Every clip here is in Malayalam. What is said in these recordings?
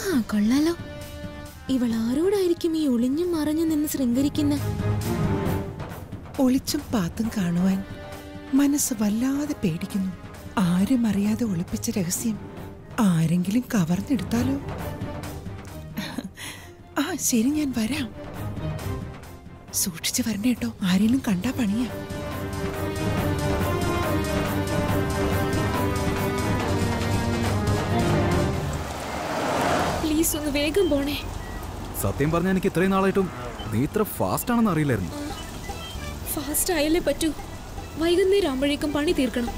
ആ കൊള്ളാലോ ഇവൾ ആരോടായിരിക്കും ഈ ഒളിഞ്ഞും മറഞ്ഞു നിന്ന് ശൃംഗരിക്കുന്ന ഒളിച്ചും പാത്തും കാണുവാൻ മനസ്സ് വല്ലാതെ പേടിക്കുന്നു ആരും അറിയാതെ ഒളിപ്പിച്ച രഹസ്യം ആരെങ്കിലും കവർന്നെടുത്താലോ ആ ശരി ഞാൻ വരാം സൂക്ഷിച്ചു വരണേട്ടോ ആരെങ്കിലും കണ്ടാ പണിയാ പ്ലീസ് ഒന്ന് വേഗം പോണേ സത്യം പറഞ്ഞാൽ എനിക്ക് ഇത്രയും നാളായിട്ടും നീ ഇത്ര ഫാസ്റ്റ് ആണെന്ന് അറിയില്ലായിരുന്നു ഫാസ്റ്റ് ആയാലേ പറ്റൂ വൈകുന്നേരം ആകുമ്പോഴേക്കും പണി തീർക്കണം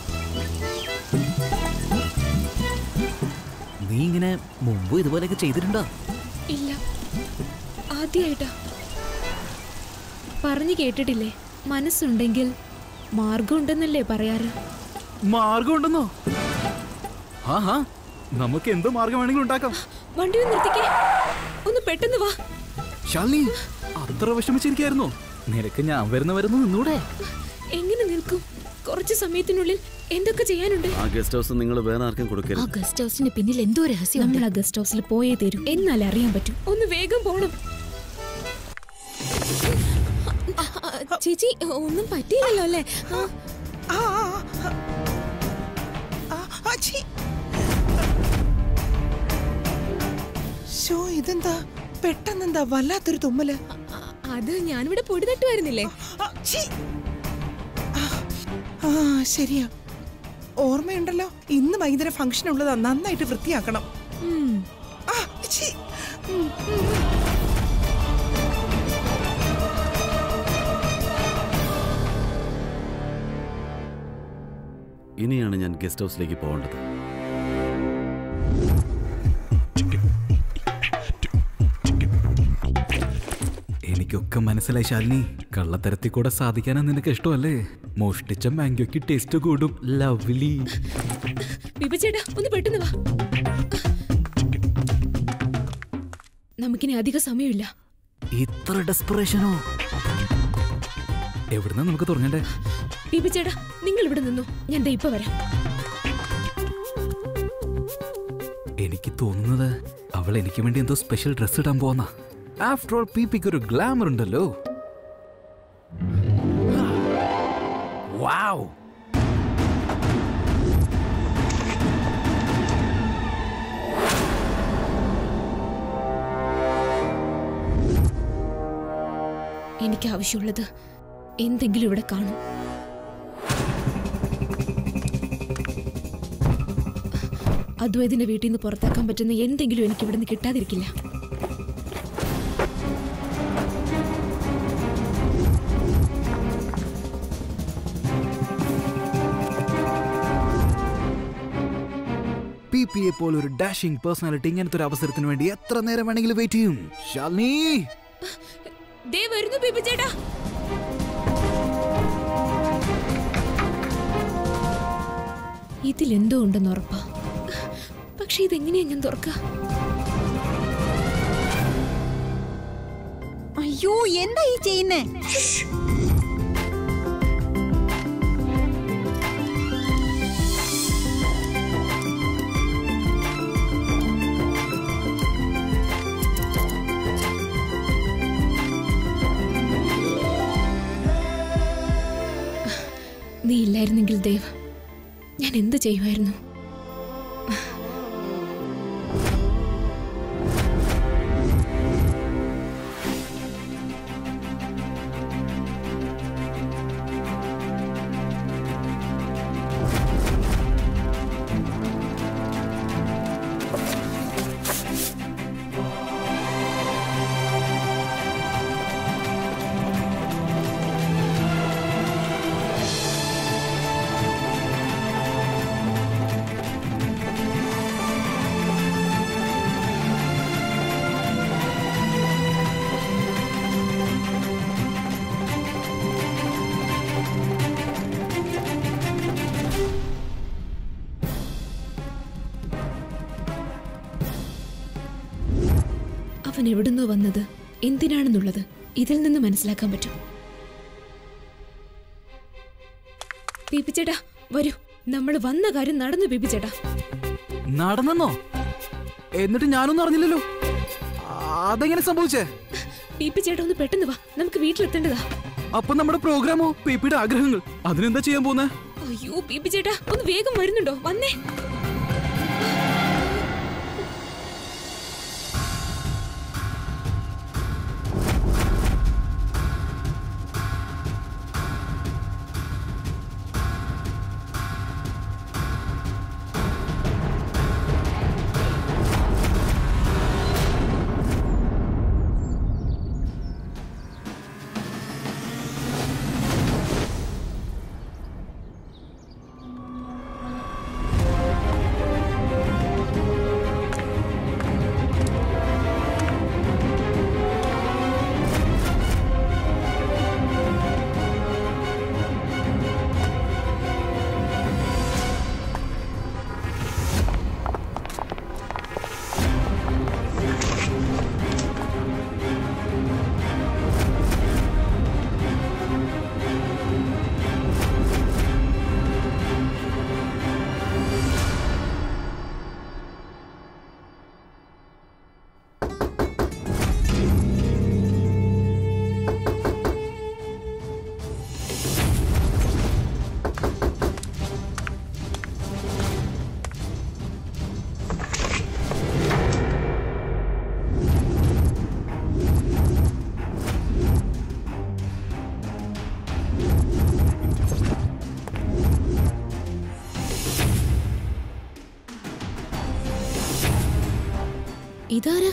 നീ ഇങ്ങനെ മുമ്പ് ഇതുപോലെയൊക്കെ ചെയ്തിട്ടുണ്ടോ ഇല്ല ആദ്യമായിട്ടാ പറഞ്ഞു കേട്ടിട്ടില്ലേ മനസ്സുണ്ടെങ്കിൽ മാർഗമുണ്ടെന്നല്ലേ പറയാറ് മാർഗം ഉണ്ടെന്നോ ആ ഹാ നമുക്ക് എന്ത് മാർഗം വേണമെങ്കിലും ഉണ്ടാക്കാം വണ്ടി ഒന്ന് നിർത്തിക്കേ ഒന്ന് പെട്ടെന്ന് വാ ശാലിനി അത്ര വിഷമിച്ചിരിക്കായിരുന്നോ നിനക്ക് ഞാൻ വരുന്ന വരുന്ന നിന്നൂടെ എങ്ങനെ നിൽക്കും കുറച്ച് സമയത്തിനുള്ളിൽ എന്തൊക്കെ ചെയ്യാനുണ്ട് ആ ഗസ്റ്റ് ഹൗസ് നിങ്ങൾ വേറെ ആർക്കും കൊടുക്കരുത് ആ ഗസ്റ്റ് ഹൗസിന് പിന്നിൽ എന്തോ രഹസ്യം നമ്മൾ ആ ഗസ്റ്റ് ഹൗസിൽ പോയേ തരൂ എന്നാലേ അറിയാൻ പറ്റൂ ഒന്ന് വേഗം പോണം ചേച്ചി ഒന്നും പറ്റിയില്ലല്ലോ അല്ലേ ആ, ആ, ആ, ആ. ആ, ആ, ഛീ. ശോ ഇതെന്താ പെട്ടെന്നെന്താ വല്ലാത്തൊരു തുമ്മല് ആ, അത് ഞാനിവിടെ പൊടി തട്ടുമായിരുന്നില്ലേ ആ, ഛീ. ആ, ആ ശരിയാ ഓർമ്മയുണ്ടല്ലോ ഇന്ന് വൈകുന്നേരം ഫംഗ്ഷൻ ഉള്ളതാ നന്നായിട്ട് വൃത്തിയാക്കണം ഉം. ആ, ഛീ. ഉം, ഉം. ഇനിയാണ് ഞാൻ ഗസ്റ്റ് ഹൗസിലേക്ക് പോകേണ്ടത് എനിക്കൊക്കെ മനസ്സിലായി ശാലിനി കള്ളത്തരത്തിൽ കൂടെ സാധിക്കാനാ നിനക്ക് ഇഷ്ടമല്ലേ മോഷ്ടിച്ച മാങ്കോയ്ക്ക് ടേസ്റ്റ് കൂടും ലവ്ലി വിഭ ചേട്ടാ ഒന്ന് പെട്ടെന്ന് വാ നമുക്കിനി അധിക സമയമില്ല ഇത്ര ഡെസ്പറേഷനോ എവിടുന്നാ നമുക്ക് തുടങ്ങണ്ടേ വിഭ ചേട്ടാ നിങ്ങൾ ഇവിടെ നിന്നു ഞാൻ ദേ ഇപ്പൊ വരാം എനിക്ക് തോന്നുന്നത് അവൾ എനിക്ക് വേണ്ടി എന്തോ സ്പെഷ്യൽ ഡ്രസ് ഇടാൻ പോന്ന ആഫ്റ്റർ ഓൾ പീപ്പിക്ക് ഒരു ഗ്ലാമർ ഉണ്ടല്ലോ വാവ് എനിക്ക് ആവശ്യമുള്ളത് എന്തെങ്കിലും ഇവിടെ കാണും അദ്വൈതിന്റെ വീട്ടിൽ നിന്ന് പുറത്താക്കാൻ പറ്റുന്ന എന്തെങ്കിലും എനിക്ക് ഇവിടെ നിന്ന് കിട്ടാതിരിക്കില്ല പി പി എ പോലെ ഒരു ഡാഷിംഗ് പേഴ്സണാലിറ്റി ഇങ്ങനത്തെ ഒരു അവസരത്തിന് വേണ്ടി എത്ര നേരം വേണമെങ്കിലും വെയിറ്റ് ചെയ്യും ശാലിനി ദേ വരുന്നു ബിബി ചേട്ടാ ഇതിലെന്തോ ഉണ്ടെന്ന് ഉറപ്പാ പക്ഷെ ഇതെങ്ങനെയാ ഞാൻ തുറക്ക അയ്യോ എന്താ ഈ ചെയ്യുന്നേ നീ ഇല്ലായിരുന്നെങ്കിൽ ദേവ് ഞാൻ എന്ത് ചെയ്യുമായിരുന്നു അവൻ എവിടുന്നോ വന്നത് എന്തിനാണെന്നുള്ളത് ഇതിൽ നിന്ന് മനസ്സിലാക്കാൻ പറ്റും പീപ്പിച്ചേട്ടാ വരൂ നമ്മൾ വന്ന കാര്യം നടന്നു പീപ്പിച്ചേട്ടാ നടന്നെന്നോ എന്നിട്ട് ഞാനൊന്നും അറിഞ്ഞില്ലല്ലോ അതെങ്ങനെ സംഭവിച്ചേ പി പി ചേട്ടാ ഒന്ന് പെട്ടെന്ന് വാ നമുക്ക് വീട്ടിലെത്തേണ്ടതാ അപ്പൊ നമ്മുടെ പ്രോഗ്രാമോ പിപിയുടെ ആഗ്രഹങ്ങൾ അതിനെന്താ ചെയ്യാൻ പോകുന്നേ അയ്യോ പി പി ചേട്ടാ ഒന്ന് വേഗം വരുന്നുണ്ടോ വന്നേ ഇതാരാ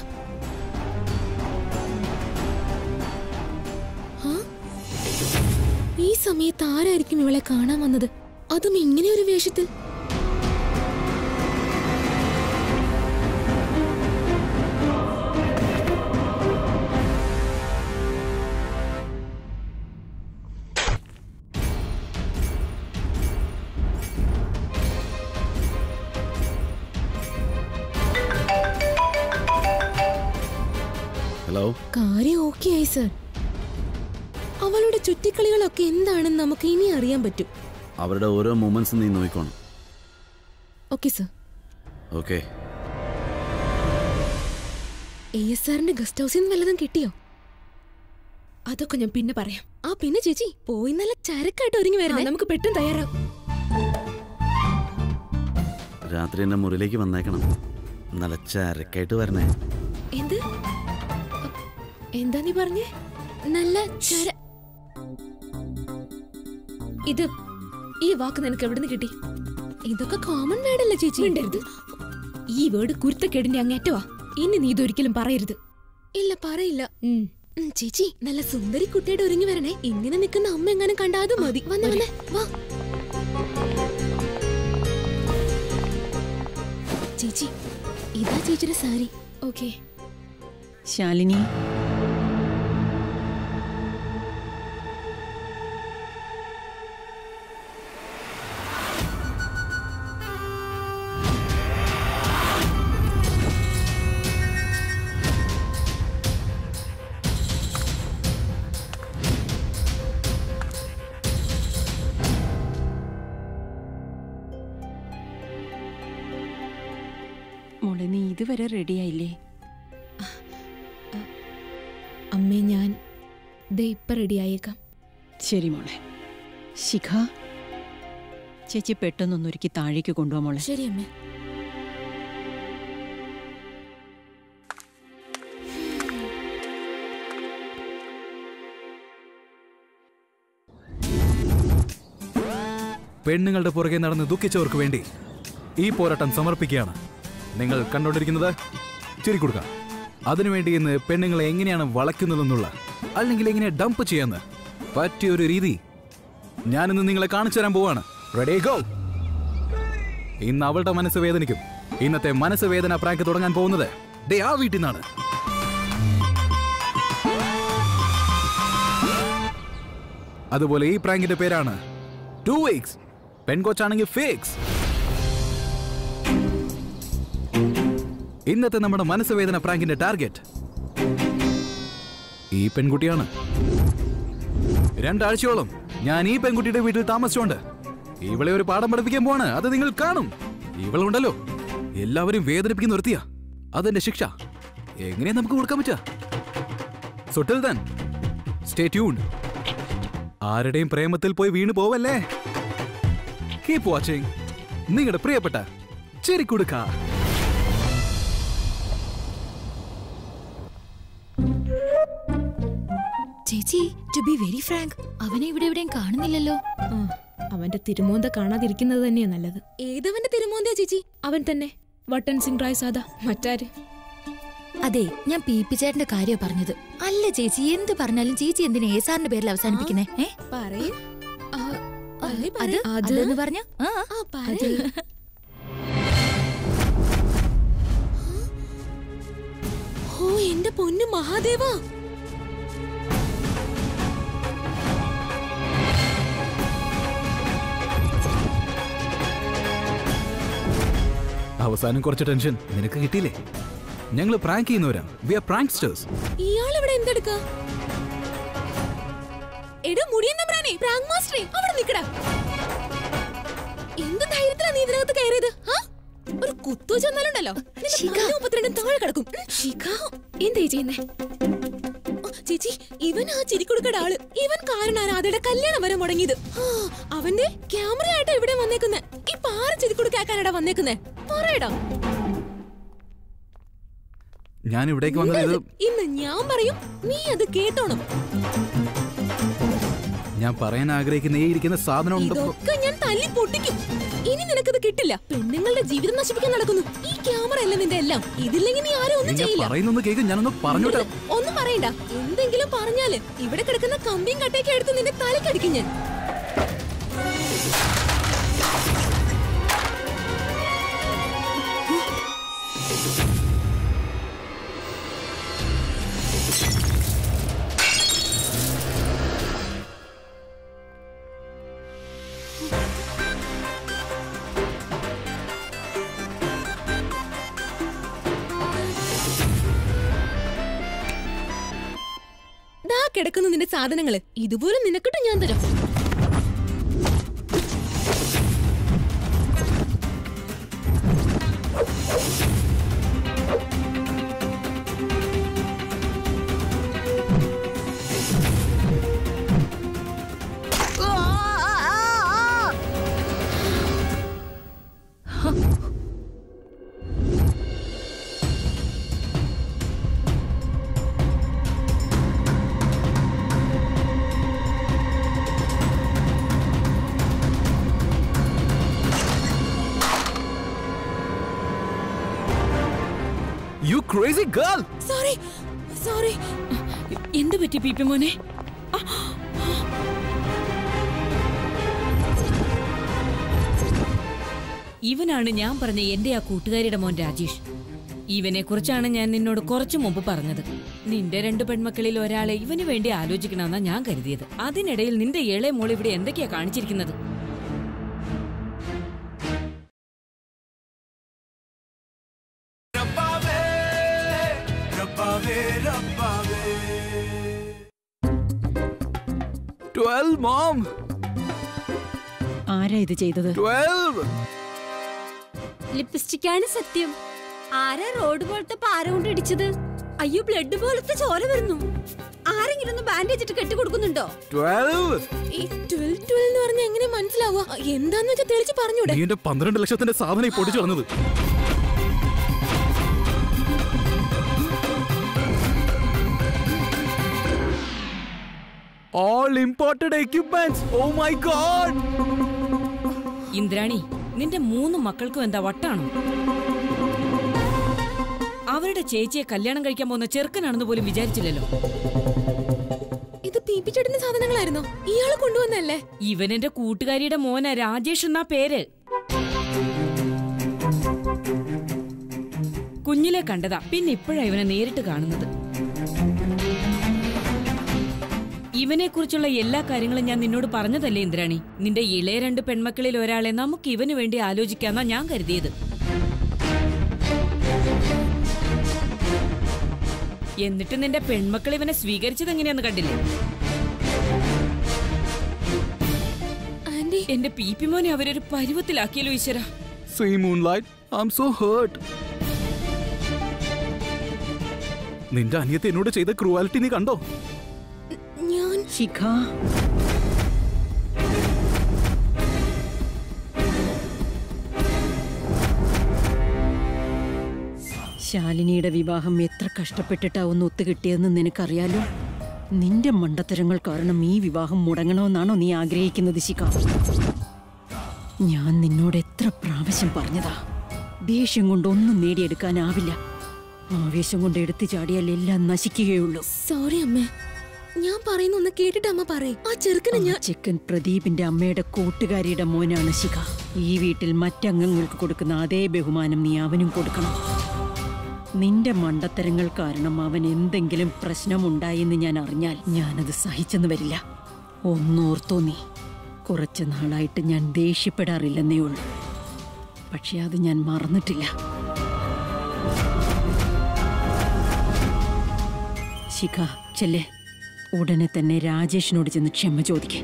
ആ? ഈ സമയത്ത് ആരായിരിക്കും ഇവളെ കാണാൻ വന്നത് അതും ഇങ്ങനെ ഒരു വേഷത്തിൽ ഹലോ കാര്യം ഓക്കെ ആയി സർ അവളുടെ ചുറ്റിക്കളികളൊക്കെ എന്താണെന്ന് നമുക്ക് ഇനി അറിയാൻ പറ്റും അവരുടെ ഓരോ മൂമെന്റ്സും നീ നോക്കിക്കോണം okay sir okay A S ആറിന്റെ ഗസ്റ്റ് ഹൗസിൽ നിന്ന് വല്ലതും കിട്ടിയോ അതൊക്കെ ഞാൻ പിന്നെ പറയാം ആ പിന്നെ ചേച്ചി പോയി നല്ല ചരക്കായിട്ട് ഒരുങ്ങി ആ, വരണേ നമുക്ക് പെട്ടെന്ന് തയ്യാറാവും രാത്രി എന്റെ മുറിയിലേക്ക് വന്നേക്കണം നല്ല ചരക്കായിട്ട് വരണേ എന്ത് അ, എന്താ നീ പറഞ്ഞേ നല്ല ചര ഇത് ഈ വാക്ക് നിനക്ക് എവിടുന്ന് കിട്ടി ഇതൊക്കെ കോമൺ വേർഡല്ലേ ചേച്ചി മിണ്ടരുത് ഈ വേർഡ് കുരുത്തക്കേടിന്റെ അങ്ങേറ്റവാ ഇനി നീ ഇതൊരിക്കലും പറയരുത് ഇല്ല പറയില്ല ഉം. ഉം, ചേച്ചി നല്ല സുന്ദരി കുട്ടിയുടെ ഒരുങ്ങി വരണേ ഇങ്ങനെ നിൽക്കുന്ന അമ്മ എങ്ങനെ കണ്ടാ അത് മതി വന്നേ വന്നേ വാ ചേച്ചി ഇതാ ചേച്ചിയുടെ സാരി ഓക്കേ ശാലിനി മോളെ നീ ഇതുവരെ റെഡിയായില്ലേ അമ്മേ ഞാൻ ദേ ഇപ്പൊ റെഡിയായേക്കാം ശരി മോളെ ശിഖ ചേച്ചി പെട്ടെന്നൊന്നൊരുക്കി താഴേക്ക് കൊണ്ടുപോകാം മോളെ ശരി അമ്മേ പെണ്ണുങ്ങളുടെ പുറകെ നടന്ന് ദുഃഖിച്ചവർക്ക് വേണ്ടി ഈ പോരാട്ടം സമർപ്പിക്കുകയാണ് നിങ്ങൾ കണ്ടുകൊണ്ടിരിക്കുന്നത് ചിരിക്കൊടുക്ക അതിനുവേണ്ടി ഇന്ന് പെണ്ണുങ്ങളെ എങ്ങനെയാണ് വളയ്ക്കുന്നതെന്നുള്ള അല്ലെങ്കിൽ എങ്ങനെ ഡംപ് ചെയ്യാന്ന് പറ്റിയൊരു രീതി ഞാനിന്ന് നിങ്ങളെ കാണിച്ചു തരാൻ പോവാണ് റെഡി ഗോ ഇന്ന് അവളുടെ മനസ്സ് വേദനിക്കും ഇന്നത്തെ മനസ്സ് വേദന പ്രാങ്ക് തുടങ്ങാൻ പോകുന്നത് ദേ ആ വീട്ടിൽ നിന്നാണ് അതുപോലെ ഈ പ്രാങ്കിന്റെ പേരാണ് ടു വീക്സ് പെൺകൊച്ചാണെങ്കിൽ ഫേക്സ് ഇന്നത്തെ നമ്മുടെ മനസ്സ് വേദന പ്രാങ്കിന്റെ ടാർഗറ്റ് ഈ പെൺകുട്ടിയാണ് രണ്ടാഴ്ചയോളം ഞാൻ ഈ പെൺകുട്ടിയുടെ വീട്ടിൽ താമസിച്ചുകൊണ്ട് ഇവളെ ഒരു പാഠം പഠിപ്പിക്കാൻ പോവാണ് അത് നിങ്ങൾ കാണും ഇവളുണ്ടല്ലോ എല്ലാവരും വേദനിപ്പിക്കുന്ന നിർത്തിയ അതെന്റെ ശിക്ഷ എങ്ങനെയാ നമുക്ക് കൊടുക്കാൻ പറ്റുക സുട്ടിൽ തൻ സ്റ്റേ ട്യൂൺ ആരുടെയും പ്രേമത്തിൽ പോയി വീണു പോവല്ലേ കീപ് വാച്ചിങ് നിങ്ങളുടെ പ്രിയപ്പെട്ട ചെറിക്കുടുക്ക ചേച്ചി ടു ബി വെരി ഫ്രാങ്ക് അവനെ ഇവിടെ എവിടെയും കാണുന്നില്ലല്ലോ അവന്റെ തിരുമോന്ത കാണാതിരിക്കുന്നത് തന്നെയാ നല്ലത് ഏതവന്റെ തിരുമോന്തയാ ചേച്ചി അവൻ തന്നെ വട്ടൻ സിംഗ് റായ് സാദാ മറ്റാര് അതെ ഞാൻ പി പി ചേട്ടന്റെ കാര്യം പറഞ്ഞത് അല്ല ചേച്ചി എന്ത് പറഞ്ഞാലും ചേച്ചി എന്തിനാ ഏസാറിന്റെ പേരിൽ അവസാനിപ്പിക്കുന്നേ ഏ പറയ് ആ, പറയ്, അത് പറയ്. അത് അതെന്ന് പറഞ്ഞ ആ, പറയ്. ഓ എന്റെ പൊന്നു മഹാദേവ അവസാനം കുറച്ച് ടെൻഷൻ നിനക്ക് കിട്ടിയില്ലേ ഞങ്ങൾ പ്രാങ്ക് ചെയ്യുന്നവരാ വി ആർ പ്രാങ്ക്സ്റ്റേഴ്സ് ഇയാൾ ഇവിടെ എന്തെടുക്ക എടാ മുടിയൻ നമ്പ്രാനെ പ്രാങ്ക് മാസ്റ്ററെ അവിടെ നിക്കടാ എന്ത് ധൈര്യത്തിലാ നീ ഇതിനകത്ത് കയറിയത് ആ? ഒരു കുത്തു ചെന്നാലുണ്ടല്ലോ നിന്റെ പല്ല് മുപ്പത്തിരണ്ടും താഴെ കിടക്കും ശിഖ എന്തേ ചെയ്യുന്നേ ഓ, ചേച്ചി ഇവൻ ആ ചിരിക്കൊടുക്കട ആള് ഇവൻ കാരണ രാധയുടെ കല്യാണം വരെ മുടങ്ങിയത് ആ, അവന്റെ ക്യാമറ ആയിട്ടാ ഇവിടെ വന്നേക്കുന്നെ ഈ പാറ ചിരിക്കൊടുക്കാക്കാനാടാ വന്നേക്കുന്നെ പറയടാ ഞാൻ ഇവിടേക്ക് വന്നത് ഇത് ഇന്ന് ഞാൻ പറയും നീ അത് കേട്ടോണം ഞാൻ പറയാൻ ആഗ്രഹിക്കുന്ന ഈ ഇരിക്കുന്ന സാധനം ഉണ്ട് ഇതൊക്കെ ഞാൻ തല്ലി പൊട്ടിക്കും ഇനി നിനക്കത് കിട്ടില്ല പെണ്ണുങ്ങളുടെ ജീവിതം നശിപ്പിക്കാൻ നടക്കുന്നു ഈ ക്യാമറ അല്ല നിന്റെ എല്ലാം ഇതില്ലെങ്കിൽ നീ ആരും ഒന്നും ഞാൻ ചെയ്യില്ല പറയുന്നൊന്ന് കേക്ക് ഞാനൊന്ന് പറഞ്ഞോട്ടെ ഒന്നും പറയണ്ട എന്തെങ്കിലും പറഞ്ഞാല് ഇവിടെ കിടക്കുന്ന കമ്പിയും കട്ടയൊക്കെ എടുത്ത് നിന്റെ തലക്കടിക്കും ഞാൻ ദാ കിടക്കുന്നു നിന്റെ സാധനങ്ങള് ഇതുപോലെ നിനക്കിട്ട് ഞാൻ തരാം you crazy girl sorry sorry എന്ത് പറ്റി പീപ്പി മോനെ ഇവനാണ് ഞാൻ പറഞ്ഞ എന്റെ ആ കൂട്ടുകാരിയുടെ മോൻ രാജേഷ് ഇവനെ കുറിച്ചാണ് ഞാൻ നിന്നോട് കുറച്ചു മുമ്പ് പറഞ്ഞത് നിന്റെ രണ്ട് പെൺമക്കളിൽ ഒരാളെ ഇവന് വേണ്ടി ആലോചിക്കണമെന്നാ ഞാൻ കരുതിയത് അതിനിടയിൽ നിന്റെ ഇളയ മോൾ ഇവിടെ എന്തൊക്കെയാ കാണിച്ചിരിക്കുന്നത് ട്വൽവ് മോം ആരാ ഇത് ചെയ്തത് ട്വൽവ് ലിപ്സ്റ്റിക്കാണ് സത്യം ആരാ റോഡ് പോലത്തെ പാര കൊണ്ട് ഇടിച്ചത് അയ്യോ ബ്ലഡ് പോലത്തെ ചോര വരുന്നു ആരെങ്കിലും ഒന്ന് ബാൻഡേജ് ഇട്ട് കെട്ടിക്കൊടുക്കുന്നുണ്ടോ ട്വൽവ് ഈ ട്വൽവ് ട്വൽവ് എന്ന് പറഞ്ഞ എങ്ങനെ മനസ്സിലാവുക എന്താന്ന് വെച്ചാൽ തെളിച്ച് പറഞ്ഞൂടെ നീ എന്റെ പന്ത്രണ്ട് ലക്ഷത്തിന്റെ സാധനം ഈ പൊടിച്ചു വന്നത് all imported equipments oh my god Indrani നിന്റെ മൂന്ന് മക്കൾക്കും എന്താ വട്ടാണോ അവരുടെ ചേച്ചിയെ കല്യാണം കഴിക്കാൻ പോകുന്ന ചെറുക്കനാണെന്ന് പോലും വിചാരിച്ചില്ലല്ലോ ഇത് പീപ്പി ചേട്ടന്റെ സാധനങ്ങളായിരുന്നോ ഇയാള് കൊണ്ടുവന്നല്ലേ ഇവൻ എന്റെ കൂട്ടുകാരിയുടെ മോന രാജേഷ് എന്നാ പേര് കുഞ്ഞിലെ കണ്ടതാ പിന്നെ ഇപ്പോഴാ ഇവനെ നേരിട്ട് കാണുന്നത് ഇവനെ കുറിച്ചുള്ള എല്ലാ കാര്യങ്ങളും ഞാൻ നിന്നോട് പറഞ്ഞതല്ലേ ഇന്ദ്രാണി നിന്റെ ഇളയ രണ്ട് പെൺമക്കളിൽ ഒരാളെ നമുക്ക് ഇവന് വേണ്ടി ആലോചിക്കാന്നാ ഞാൻ കരുതിയത് എന്നിട്ട് നിന്റെ പെൺമക്കൾ ഇവനെ സ്വീകരിച്ചത് എങ്ങനെയാന്ന് കണ്ടില്ലേ ആന്റി എന്റെ പീപ്പി മോനെ അവരൊരു പരുവത്തിലാക്കിയല്ലോ ഈശ്വര see moonlight I am so hurt നിന്റെ അനിയത്തെ എന്നോട് ചെയ്ത ക്രൂവാലിറ്റി നീ കണ്ടോ ഞാൻ ശിഖ ശാലിനിയുടെ വിവാഹം എത്ര കഷ്ടപ്പെട്ടിട്ടാ ഒന്ന് ഒത്തുകിട്ടിയതെന്ന് നിനക്കറിയാലോ നിന്റെ മണ്ടത്തരങ്ങൾ കാരണം ഈ വിവാഹം മുടങ്ങണമെന്നാണോ നീ ആഗ്രഹിക്കുന്നത് ശിഖ ഞാൻ നിന്നോട് എത്ര പ്രാവശ്യം പറഞ്ഞതാ ദേഷ്യം കൊണ്ട് ഒന്നും നേടിയെടുക്കാനാവില്ല ആവേശം കൊണ്ട് എടുത്തു ചാടിയാൽ എല്ലാം നശിക്കുകയുള്ളൂ സോറി അമ്മേ ഞാൻ പറയുന്ന ഒന്ന് കേട്ടിട്ട് അമ്മ പറയേ ആ ചെറുക്കനെ ആ ഞാൻ ചെക്കൻ പ്രദീപിന്റെ അമ്മയുടെ കൂട്ടുകാരിയുടെ മോനാണ് ശിഖ ഈ വീട്ടിൽ മറ്റംഗങ്ങൾക്ക് കൊടുക്കുന്ന അതേ ബഹുമാനം നീ അവനും കൊടുക്കണം നിന്റെ മണ്ടത്തരങ്ങൾ കാരണം അവൻ എന്തെങ്കിലും പ്രശ്നമുണ്ടായെന്ന് ഞാൻ അറിഞ്ഞാൽ ഞാനത് സഹിച്ചെന്ന് വരില്ല ഒന്നോർത്തോ നീ കുറച്ചു നാളായിട്ട് ഞാൻ ദേഷ്യപ്പെടാറില്ലെന്നേ ഉള്ളൂ പക്ഷെ അത് ഞാൻ മറന്നിട്ടില്ല ശിഖ ചെല്ലേ ഉടനെ തന്നെ രാജേഷിനോട് ചെന്ന് ക്ഷമ ചോദിക്കേ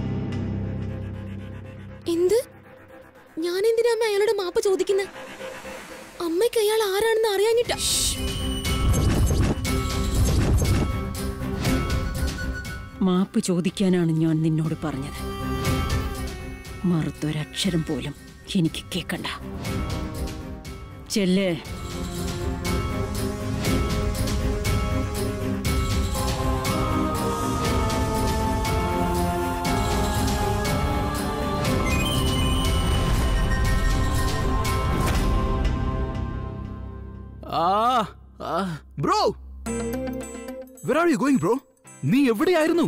എന്ത് ഞാൻ എന്തിനാ അമ്മ അയാളോട് മാപ്പ് ചോദിക്കുന്നത് അമ്മയ്ക്ക് അയാൾ ആരാണെന്ന് അറിയാഞ്ഞിട്ടാ മാപ്പ് ചോദിക്കാനാണ് ഞാൻ നിന്നോട് പറഞ്ഞത് മറുത്തൊരക്ഷരം പോലും എനിക്ക് കേക്കണ്ട ചെല്ലേ ആ bro where are you going bro നീ എവിടെയായിരുന്നു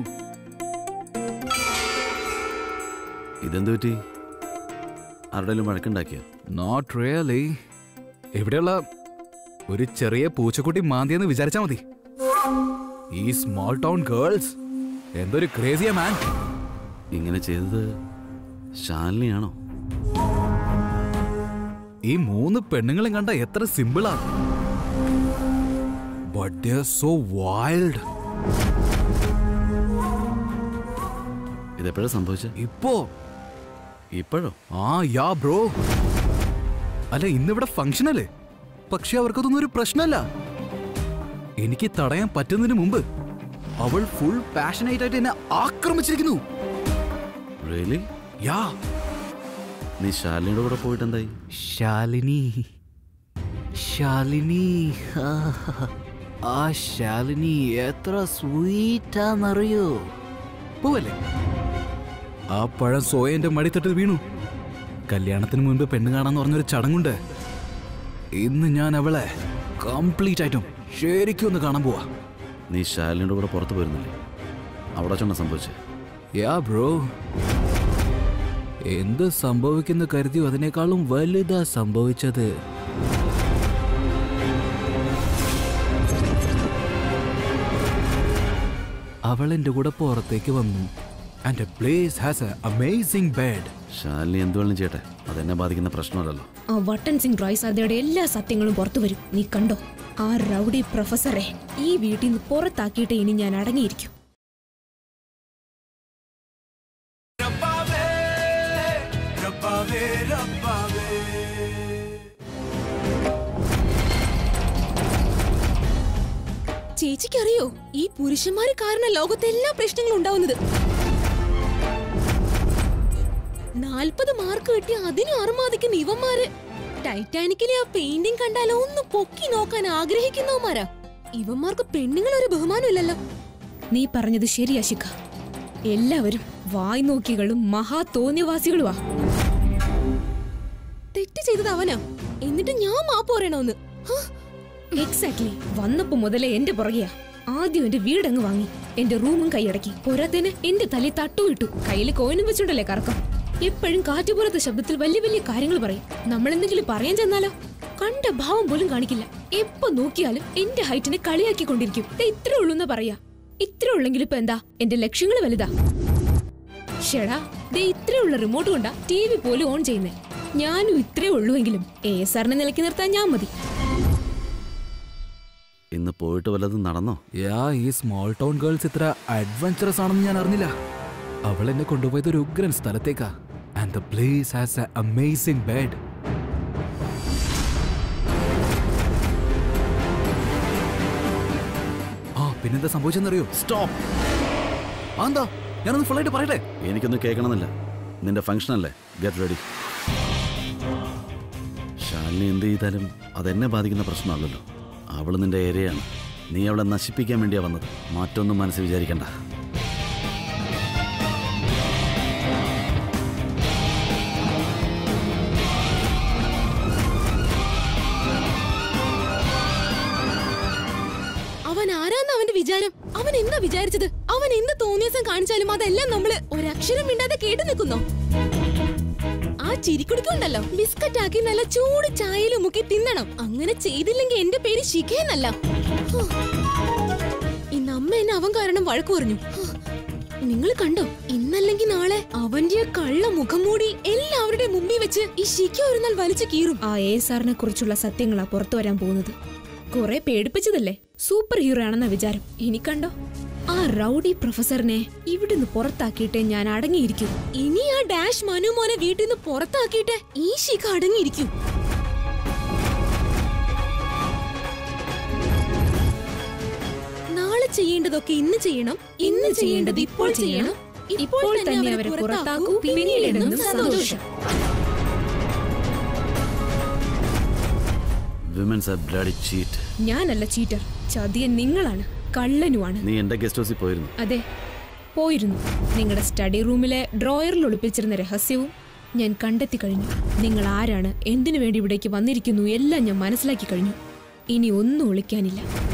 ഇതെന്ത് പറ്റി ആരുടെയും വഴക്കുണ്ടാക്കിയോ നോട്ട് റിയലി ഇവിടെയുള്ള ഒരു ചെറിയ പൂച്ചക്കുട്ടി മാന്തിയെന്ന് വിചാരിച്ചാ മതി ഈ സ്മോൾ ടൗൺ ഗേൾസ് എന്തൊരു ക്രേസിയ മാൻ ഇങ്ങനെ ചെയ്തത് ശാലിനിയാണോ ഈ മൂന്ന് പെണ്ണുങ്ങളും കണ്ട എത്ര സിമ്പിളാ ബട്ട് സോ വൈൽഡ് ഇതെപ്പോഴാ സംഭവിച്ചത് ഇപ്പോ ഇപ്പോഴോ ആ യാ ബ്രോ അല്ല ഇന്നിവിടെ ഫംഗ്ഷൻ അല്ലേ പക്ഷെ അവർക്കതൊന്നും ഒരു പ്രശ്നമല്ല എനിക്ക് തടയാൻ പറ്റുന്നതിന് മുമ്പ് അവൾ ഫുൾ പാഷനേറ്റ് ആയിട്ട് എന്നെ ആക്രമിച്ചിരിക്കുന്നു റിയലി യാ നീ ശാലിനിയുടെ കൂടെ പോയിട്ട് എന്തായി ശാലിനി ശാലിനി ആ, ആ ശാലിനി എത്ര സ്വീറ്റാന്നറിയോ പോവല്ലേ ആ പഴം സോയ എന്റെ മടിത്തട്ടിൽ വീണു കല്യാണത്തിന് മുൻപ് പെണ്ണ് കാണാന്ന് പറഞ്ഞൊരു ചടങ്ങുണ്ട് ഇന്ന് ഞാൻ അവളെ കംപ്ലീറ്റ് ആയിട്ടും ശരിക്കും ഒന്ന് കാണാൻ പോവാ നീ ശാലിനിയുടെ കൂടെ പുറത്ത് പോയിരുന്നില്ലേ അവിടെ ചെന്ന സംഭവിച്ചേ യാ ബ്രോ എന്ത് സംഭവിക്കുന്ന കരുതിയോ അതിനേക്കാളും വലുതാ സംഭവിച്ചത് അവൾ എന്റെ കൂടെ പുറത്തേക്ക് വന്നു and place has a amazing bed Shalini എന്ത് വേണം ചെയ്യട്ടെ അതെന്നെ ബാധിക്കുന്ന പ്രശ്നമല്ലല്ലോ ആ വട്ടൻ സിംഗ് റോയ് സാധ്യയുടെ എല്ലാ സത്യങ്ങളും പുറത്തു വരും നീ കണ്ടോ ആ റൗഡി പ്രൊഫസറെ ഈ വീട്ടിൽ നിന്ന് പുറത്താക്കിയിട്ട് ഇനി ഞാൻ അടങ്ങിയിരിക്കും ചേച്ചിക്കറിയോ ഈ പുരുഷന്മാര് കാരണം ലോകത്തെ എല്ലാ പ്രശ്നങ്ങളും ഉണ്ടാവുന്നത് നാൽപ്പത് മാർക്ക് കിട്ടി അതിന് അറുമാദിക്കുന്ന ഇവന്മാര് ടൈറ്റാനിക്കിലെ ആ പെയിന്റിംഗ് കണ്ടാലോ ഒന്ന് പൊക്കി നോക്കാൻ ആഗ്രഹിക്കുന്നവന്മാരാ ഇവന്മാർക്ക് പെണ്ണുങ്ങൾ ഒരു ബഹുമാനമില്ലല്ലോ നീ പറഞ്ഞത് ശരിയാ ശിഖ എല്ലാവരും വായ് നോക്കികളും മഹാ തോന്നിയവാസികളുമാ തെറ്റ് ചെയ്തത് അവനാ എന്നിട്ട് ഞാൻ മാപ്പ് പറയണോന്ന് എക്സാക്ട്ലി വന്നപ്പോ മുതലേ എന്റെ പുറകെയാ ആദ്യം എന്റെ വീടങ്ങ് വാങ്ങി എന്റെ റൂമും കൈയടക്കി പോരാത്തേന് എന്റെ തലയിൽ തട്ടുവിട്ടു കയ്യിൽ കോയിനും വെച്ചുണ്ടല്ലേ കറക്കം എപ്പോഴും കാറ്റുപോലത്തെ ശബ്ദത്തിൽ വലിയ വലിയ കാര്യങ്ങൾ പറയും നമ്മൾ എന്തെങ്കിലും പറയാൻ ചെന്നാലോ കണ്ട ഭാവം പോലും കാണിക്കില്ല എപ്പോ നോക്കിയാലും എന്റെ ഹൈറ്റിനെ കളിയാക്കിക്കൊണ്ടിരിക്കും ദേ ഇത്രേ ഉള്ളൂ എന്നാ പറയാ ഇത്രേ ഉള്ളെങ്കിൽ ഇപ്പൊ എന്താ എന്റെ ലക്ഷ്യങ്ങൾ വലുതാ ഷെടാ ദേ ഇത്രേ ഉള്ള റിമോട്ട് കൊണ്ടാ ടി വി പോലും ഓൺ ചെയ്യുന്നേ ഞാനും ഇത്രേ ഉള്ളുവെങ്കിലും എ എസ് ആറിനെ നിലയ്ക്ക് നിർത്താൻ ഞാൻ മതി ഇന്ന് പോയിട്ട് വല്ലതും നടന്നോ യാ ഈ സ്മോൾ ടൗൺ ഗേൾസ് ഇത്ര അഡ്വഞ്ചറസ് ആണെന്ന് ഞാൻ അറിഞ്ഞില്ല അവൾ എന്നെ കൊണ്ടുപോയത് ഒരു ഉഗ്രൻ സ്ഥലത്തേക്കാ and the place has a amazing bed പിന്നെന്താ സംഭവിച്ചെന്നറിയോ സ്റ്റോപ്പ് എന്താ ഞാനൊന്ന് ഫുള്ളായിട്ട് പറയട്ടെ എനിക്കൊന്നും കേൾക്കണമെന്നില്ല നിന്റെ ഫംഗ്ഷൻ അല്ലേ ഗെറ്റ് റെഡി ശാലിനി എന്ത് ചെയ്താലും അതെന്നെ ബാധിക്കുന്ന പ്രശ്നമല്ലല്ലോ അവൾ നിന്റെ ഏരിയയാണ് നീ അവളെ നശിപ്പിക്കാൻ വേണ്ടിയാ വന്നത് മാറ്റൊന്നും മനസ്സിൽ വിചാരിക്കണ്ട അവൻ ആരാന്ന് അവന്റെ വിചാരം അവൻ എന്താ വിചാരിച്ചത് അവൻ എന്ത് തോന്നിയസം കാണിച്ചാലും അതെല്ലാം നമ്മള് ഒരക്ഷരം മിണ്ടാതെ കേട്ടു നിൽക്കുന്നോ ആ ചിരിക്കുടിക്കുണ്ടല്ലോ ബിസ്ക്കറ്റ് ആക്കി നല്ല ചൂട് ചായയിലും മുക്കി തിന്നണം അങ്ങനെ ചെയ്തില്ലെങ്കിൽ എന്റെ പേര് ശിഖയെന്നല്ല ഹോ. ഇന്ന് അമ്മ എന്നെ അവൻ കാരണം വഴക്കു പറഞ്ഞു നിങ്ങൾ കണ്ടോ ഇന്നല്ലെങ്കിൽ നാളെ അവന്റെ ആ കള്ള മുഖം മൂടി എല്ലാവരുടെ മുമ്പിൽ വെച്ച് ഈ ശിഖ ഒരു നാൾ വലിച്ചു കീറും ആ എ സാറിനെ കുറിച്ചുള്ള സത്യങ്ങളാ പുറത്തു വരാൻ പോകുന്നത് കുറെ പേടിപ്പിച്ചതല്ലേ സൂപ്പർ ഹീറോ ആണെന്ന വിചാരം ഇനി കണ്ടോ ആ റൗഡി പ്രൊഫസറിനെ ഇവിടുന്ന് പുറത്താക്കിയിട്ടേ ഞാൻ അടങ്ങിയിരിക്കും ഇനി ആ ഡാഷ് മനു മോനെ വീട്ടിൽ നിന്ന് പുറത്താക്കിയിട്ട് ഈ ശിഖ അടങ്ങിയിരിക്കും നാളെ ചെയ്യേണ്ടതൊക്കെ ഇന്ന് ചെയ്യണം ഇന്ന് ചെയ്യേണ്ടത് ഇപ്പോൾ ചെയ്യണം ഇപ്പോൾ തന്നെ അവരെ പുറത്താക്കൂ പിന്നീട് എന്നും സന്തോഷം വിമൻസ് ആർ ബ്ലഡി ചീറ്റ് ഞാനല്ല ചീറ്റർ ചതിയൻ നിങ്ങളാണ് കള്ളനുമാണ് നീ എൻ്റെ ഗസ്റ്റ് ഹൗസിൽ പോയിരുന്നു അതെ പോയിരുന്നു നിങ്ങളുടെ സ്റ്റഡി റൂമിലെ ഡ്രോയറിൽ ഒളിപ്പിച്ചിരുന്ന രഹസ്യവും ഞാൻ കണ്ടെത്തി കഴിഞ്ഞു നിങ്ങൾ ആരാണ് എന്തിനു വേണ്ടി ഇവിടേക്ക് വന്നിരിക്കുന്നു എല്ലാം ഞാൻ മനസ്സിലാക്കി കഴിഞ്ഞു ഇനി ഒന്നും ഒളിക്കാനില്ല